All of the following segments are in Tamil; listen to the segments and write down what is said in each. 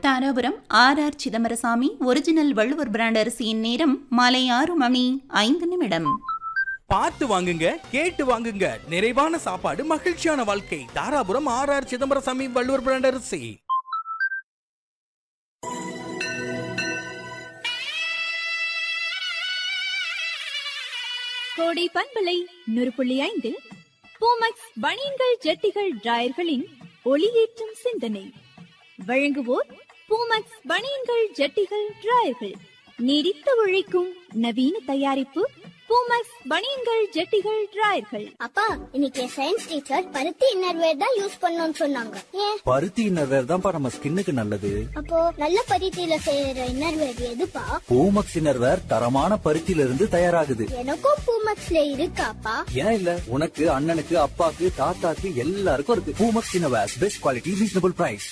Dharapuram R R Chidambarasamy original Valluvar brand அரிசியின் நேரம் மாலை ஆறு மணி ஐந்து நிமிடம் பார்த்து வாங்குங்க கேட்டு வாங்குங்க நிறைவான சாப்பாடு மகிழ்ச்சியான வாழ்க்கை Dharapuram R R Chidambarasamy Valluvar brand அரிசி கோடை பண்பலை நூறு புள்ளி ஐந்தில் பூமக்ஸ் பனியன்கள் ஜட்டிகள் டிராயர்களின் ஒளியேற்றும் சிந்தனை வழங்குவோர் பூமக்ஸ் பனியன்கள் ஜட்டிகள் டிராயர்கள் நீடித்து உழைக்கும் நவீன தயாரிப்பு பூமக்ஸ் பனியன்கள் ஜட்டிகள் டிராயர்கள் அப்பா இன்னைக்கு சயின்ஸ் டீச்சர் பருத்தி இன்னர்வேர் தான் யூஸ் பண்ணணும்னு சொன்னாங்க ஏன் பருத்தி இன்னர்வேர் தான்ப்பா நம்ம ஸ்கின்னுக்கு நல்லது அப்போ நல்ல பருத்தியில செய்யற இன்னர்வேர் எதுப்பா பூமக்ஸ் இன்னர்வேர் தரமான பருத்தியில இருந்து தயாராகுது எனக்கும் பூமக்ஸ்ல இருக்காப்பா ஏன் இல்ல உனக்கு அண்ணனுக்கு அப்பாக்கு தாத்தாக்கு எல்லாருக்கும் இருக்கு Poomex innerwear best quality reasonable price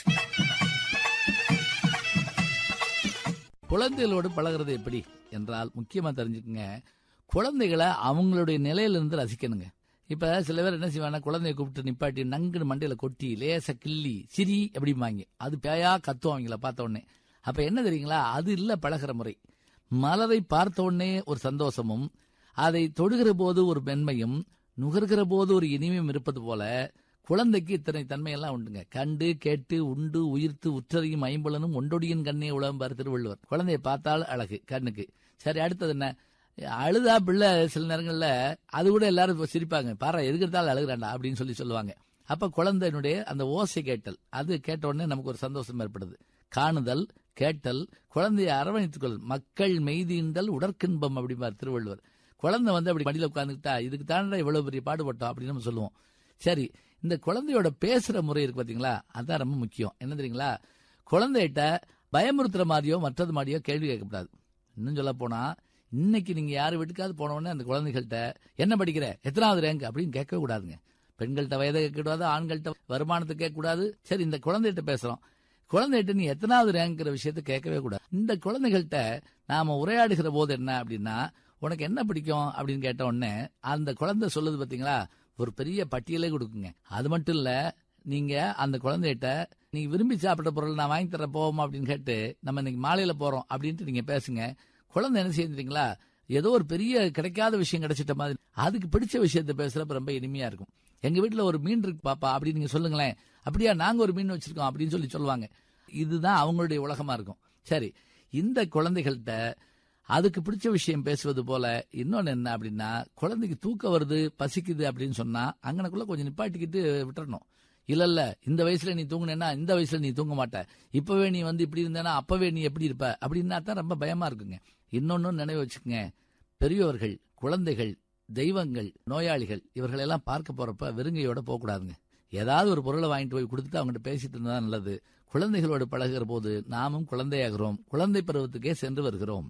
குழந்தைகளோடு பழகுறது எப்படி என்றால் முக்கியமா தெரிஞ்சுக்கங்க குழந்தைகளை அவங்களுடைய நிலையிலிருந்து ரசிக்கணுங்க இப்ப சில பேர் என்ன செய்வாங்க குழந்தைய கூப்பிட்டு நிப்பாட்டி நங்குன்னு மண்டையில கொட்டி லேச கிள்ளி சிரி அப்படிம்பாங்க அது பேயா கத்தும் அவங்கள பார்த்த உடனே அப்ப என்ன தெரியுங்களா அது இல்ல பழகுற முறை மலரை பார்த்த உடனே ஒரு சந்தோஷமும் அதை தொடுகிற போது ஒரு மென்மையும் நுகர்கிற போது ஒரு இனிமையும் இருப்பது போல குழந்தைக்கு இத்தனை தன்மையெல்லாம் உண்டுங்க கண்டு கேட்டு உண்டு உயிர்த்து உற்றறியும் ஐம்புலனும் ஒண்டொடியின் கண்ணே உழம்பார் திருவள்ளுவர் குழந்தைய பார்த்தால் அழகு கண்ணுக்கு சரி அடுத்தது என்ன அழுதா பிள்ளை சில நேரங்கள்ல அது கூட எல்லாரும் இப்ப சிரிப்பாங்க பாரு எதுக்கு எடுத்தாலும் அழுகுறாண்டா அப்படின்னு சொல்லி சொல்லுவாங்க அப்ப குழந்தையினுடைய அந்த ஓசை கேட்டல் அது கேட்ட உடனே நமக்கு ஒரு சந்தோஷம் ஏற்படுது காணுதல் கேட்டல் குழந்தையை அரவணைத்துக் கொள் மக்கள் மெய்தீண்டல் உடற்கின்பம் அப்படிம்பார் திருவள்ளுவர் குழந்தை வந்து அப்படி மடியில உட்காந்துக்கிட்டா இதுக்கு தாண்டா இவ்வளவு பெரிய பாடுபட்டோம் அப்படின்னு நம்ம சொல்லுவோம் சரி இந்த குழந்தையோட பேசுற முறை இருக்கு பாத்தீங்களா அதான் ரொம்ப முக்கியம் என்ன தெரியுங்களா குழந்தைகிட்ட பயமுறுத்துற மாதிரியோ மற்றது மாதிரியோ கேள்வி கேட்கக்கூடாது இன்னும் சொல்ல போனா இன்னைக்கு நீங்க யார் வீட்டுக்காவது போன உடனே அந்த குழந்தைகள்கிட்ட என்ன படிக்கிற எத்தனாவது ரேங்க் அப்படின்னு கேட்க கூடாதுங்க பெண்கள்கிட்ட வயதை கேட்கக்கூடாது ஆண்கள்கிட்ட வருமானத்தை கேட்கக்கூடாது சரி இந்த குழந்தைகிட்ட பேசுறோம் குழந்தைகிட்ட நீ எத்தனாவது ரேங்க்ங்கிற விஷயத்த கேட்கவே கூடாது இந்த குழந்தைகள்கிட்ட நாம உரையாடுகிற போது என்ன அப்படின்னா உனக்கு என்ன பிடிக்கும் அப்படின்னு கேட்ட உடனே அந்த குழந்தை சொல்லுது பாத்தீங்களா ஒரு பெரிய பட்டியலே கொடுக்குங்க அது மட்டும் இல்ல நீங்க அந்த குழந்தைகிட்ட நீங்க விரும்பி சாப்பிட்ட பொருள் நான் வாங்கி தர போவோமா அப்படின்னு கேட்டு நம்ம இன்னைக்கு மாலையில போறோம் அப்படின்ட்டு நீங்க பேசுங்க குழந்தை என்ன செய்யுறீங்களா ஏதோ ஒரு பெரிய கிடைக்காத விஷயம் கிடைச்சிட்ட மாதிரி அதுக்கு பிடிச்ச விஷயத்த பேசுறப்ப ரொம்ப இனிமையா இருக்கும் எங்க வீட்டுல ஒரு மீன் இருக்கு பாப்பா அப்படின்னு நீங்க சொல்லுங்களேன் அப்படியா நாங்க ஒரு மீன் வச்சிருக்கோம் அப்படின்னு சொல்லி சொல்லுவாங்க இதுதான் அவங்களுடைய உலகமா இருக்கும் சரி இந்த குழந்தைகள்கிட்ட அதுக்கு பிடிச்ச விஷயம் பேசுவது போல இன்னொன்னு என்ன அப்படின்னா குழந்தைக்கு தூக்கம் வருது பசிக்குது அப்படின்னு சொன்னா அங்கனக்குள்ள கொஞ்சம் நிப்பாட்டிக்கிட்டு விட்டுறணும் இல்ல இல்ல இந்த வயசுல நீ தூங்குனேன்னா இந்த வயசுல நீ தூங்க மாட்ட இப்பவே நீ வந்து இப்படி இருந்தேன்னா அப்பவே நீ எப்படி இருப்ப அப்படின்னா தான் ரொம்ப பயமா இருக்குங்க இன்னொன்னு நினைவு வச்சுக்கோங்க பெரியவர்கள் குழந்தைகள் தெய்வங்கள் நோயாளிகள் இவர்கள் எல்லாம் பார்க்க போறப்ப வெறுங்கையோட போக கூடாதுங்க ஏதாவது ஒரு பொருளை வாங்கிட்டு போய் கொடுத்துட்டு அவங்ககிட்ட பேசிட்டு இருந்தா நல்லது குழந்தைகளோடு பழகுற போது நாமும் குழந்தையாகிறோம் குழந்தை பருவத்துக்கே சென்று வருகிறோம்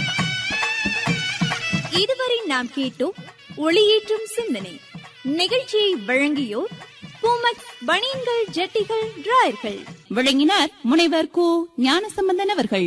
இதுவரை நாம் கேட்டோம் ஒளியேற்றும் சிந்தனை நிகழ்ச்சியை வழங்கியோர் பூமக்ஸ் பனியன்கள் ஜட்டிகள் டிராயர்கள் விளங்கினார் முனைவர் கு ஞானசம்பந்தன் அவர்கள்